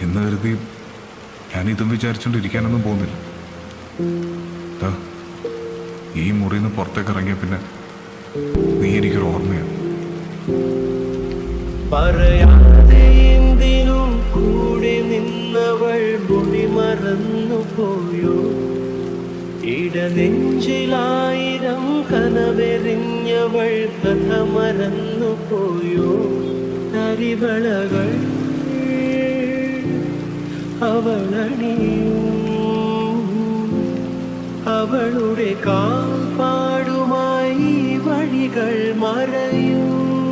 എന്ന് കരുതി ഞാൻ ഇതും വിചാരിച്ചുകൊണ്ടിരിക്കാനൊന്നും പോകുന്നില്ല ദാ, ഈ മുറിയിൽ നിന്ന് പുറത്തേക്ക് ഇറങ്ങിയ പിന്നെ നീ എനിക്കൊരു ഓർമ്മയാണ് പറയാതെ എന്തിനും കൂടെ നിന്നവൾ മൊഴി മറന്നു പോയോ ഇടനെഞ്ചിലായിരം കനവെറിഞ്ഞവൾ കഥ മറന്നു പോയോ തരിവളകൾ അവളണിയും അവളുടെ കാൽപ്പാടുമായി വഴികൾ മറയും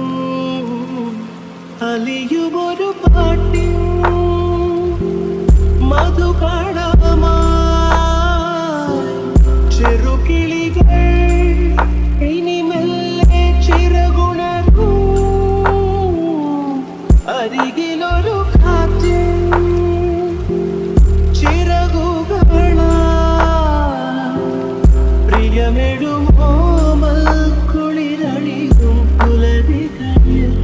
അലിയുമൊരു പാട്ടിൻ മധുകാണമായി ചെറുകിളികൾ ഇനി മെല്ലെ ചിറകുണർക്കും അരികിലൊരു കാറ്റ് ചിറകുകളാ പ്രിയമെടുമോ കുളിരണിയും പുലരികളിൽ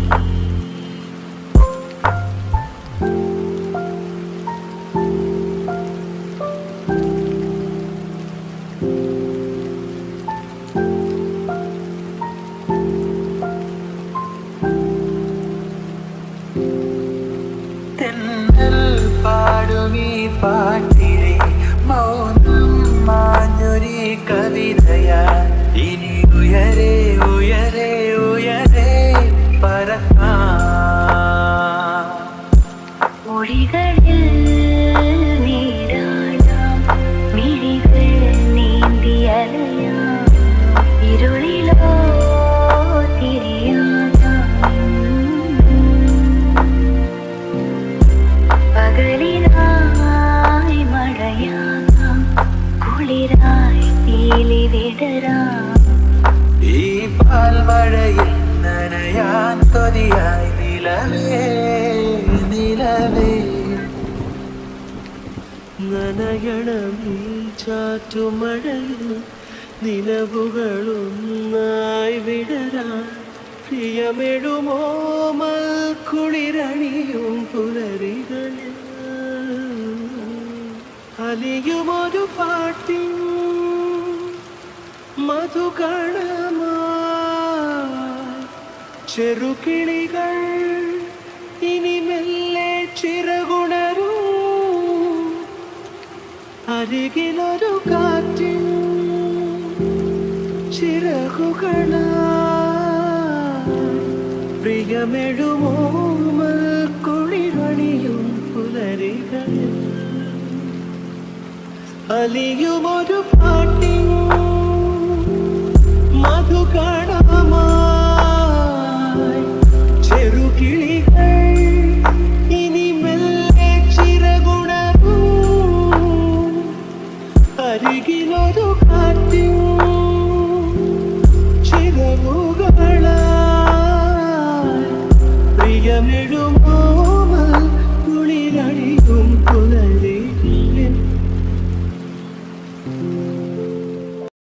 തെന്നൽ പാടുമീ പാട്ടിലെ മൗനം മാഞ്ഞൊരി കവിതയാ ഇനി ഉയരെ ഉയരെ ഉയരെ പറക്കാം മൊഴികളിൽ നീരാടാം മിഴികൾ നീന്തിയലയാം ഇരുളിലോ തിരിയാതാം പകലിനായി മഴയാകാം കുളിരായി തീലി വിടരാം ഈ പാൽമഴയിൽ നനയാൻ കൊതിയായി നിലവേ നിലവേ നനയണമീ ചാറ്റുമഴയിൽ നിലവുകളൊന്നായി വിടരാൻ പ്രിയമെടുമോ കുളിരണിയും പുലരികളിൽ അലിയുമൊരു പാട്ടിൻ മധുകണമായി ചെറുകിളികൾ ഇനി മെല്ലെ ചിറകുണരൂ അരികിലൊരു കാറ്റിൻ ചിറകുകളാ പ്രിയമെഴുമോ കുളിരണിയും പുലരികളിൽ അലിയുമൊരു പാട്ടിൻ മധുകണമായി ചെറുകിളികൾ ഇനി മെല്ലെ ചിറകുണരൂ അരികിലൊരു കാറ്റിൻ ചിറകുകളായി പ്രിയമെഴും